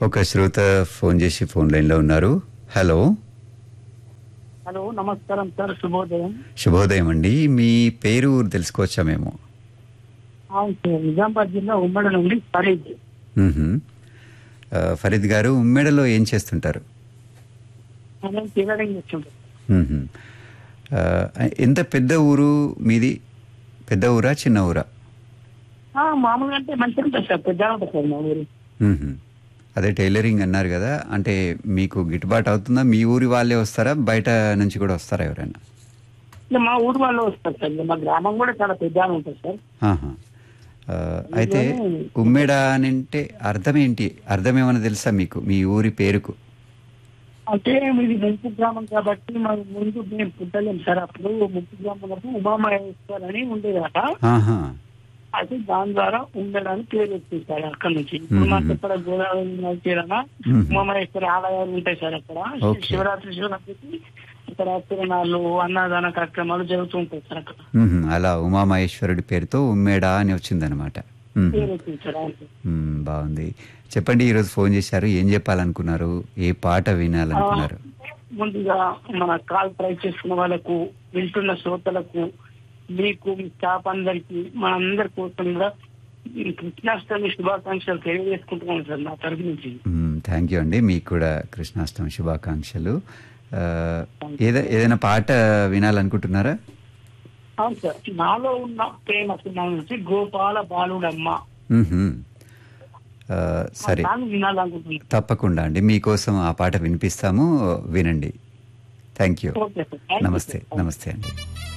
ఒక శ్రోత ఫోన్ చేసి ఫోన్ లైన్లో ఉన్నారు హలో హలో నమస్కారం సార్ శుభోదయం శుభోదయం అండి మీ పేరు ఊరు తెలుసుకోవచ్చా మేము అవును సార్ నిజామాబాద్ జిల్లా ఉమ్మడి నుండి ఫరీద్ మ్మ్హ్మ్. ఆ, ఫరీద్ గారు ఉమ్మెడలో ఏం చేస్తుంటారు మనం టైలరింగ్ చేస్తుంటాం మ్మ్హ్మ్. ఆ, ఎంత పెద్ద ఊరు మీది పెద్ద ఊరా చిన్న ఊరా ఆ, మామూలుగా అంటే మంచిగా ఉంటుంది సార్ పెద్ద ఉంటుంది సార్ మా ఊరు మ్మ్హ్మ్. అదే టైలరింగ్ అన్నారు కదా అంటే మీకు గిట్టుబాటు అవుతుందా మీ ఊరి వాళ్ళే వస్తారా బయట నుంచి కూడా వస్తారా ఎవరైనా ఇక మా ఊరు వాళ్ళు వస్తారు సార్ ఇక మా గ్రామం కూడా చాలా పెద్ద ఉంటుంది సార్ ఆహా. ఆ, అయితే ఉమ్మెడ అని అంటే అర్థం ఏంటి అర్థం ఏమైనా తెలుసా మీకు మీ ఊరి పేరుకు అంటే మీది ముంపు గ్రామం కాబట్టి మాకు ముందు మేము పుట్టలేం సార్ అప్పుడు ముంపు గ్రామంలో ఉమామహేశ్వర్ అని ఉండేదట ఆహా అయితే దాని ద్వారా ఉండడానికి పేరు వచ్చింది సార్ అక్కడ నుంచి ఇప్పుడు మాకు ఇక్కడ గోదావరి నదితీరాన మ్మ్. ఉమామహేశ్వరి ఆలయాలు ఉంటాయి సార్ అక్కడ ఓకే. శివరాత్రి శివరాత్రికి అక్కడ తిరణాలు అన్నదాన కార్యక్రమాలు జరుగుతూ ఉంటాయి సార్ అక్కడ మ్మ్హ్మ్. అలా ఉమామహేశ్వరుడి పేరుతో ఉమ్మేడ అని వచ్చిందనమాట మ్మ్హ్మ్. పేరు వచ్చింది సార్ అవును. మ్మ్, బాగుంది చెప్పండి ఈరోజు ఫోన్ చేశారు ఏం చెప్పాలనుకున్నారు ఏ పాట వినాలనుకున్నారు ముందుగా మన కాల్ ట్రై చేసుకున్న వాళ్ళకు వింటున్న శ్రోతలకు మీకు మీ స్టాఫ్ అందరికి మన అందరి కోసం కూడా ఈ కృష్ణాష్టమి శుభాకాంక్షలు తెలియజేసుకుంటున్నాను సార్ నా తరఫు నుంచి థ్యాంక్ యూ అండి మీకు కూడా కృష్ణాష్టమి శుభాకాంక్షలు ఆ, ఏద ఏదైనా పాట వినాలనుకుంటున్నారా అవును సార్ నాలో ఉన్న ప్రేమ సినిమా నుంచి గోపాల బాలుడమ్మ మ్మ్హ్మ్. ఆ, సరే దాన్ని వినాలనుకుంటున్నాను తప్పకుండా అండి మీకోసం ఆ పాట వినిపిస్తాము వినండి thank you okay sir thank you నమస్తే సార్. నమస్తే అండి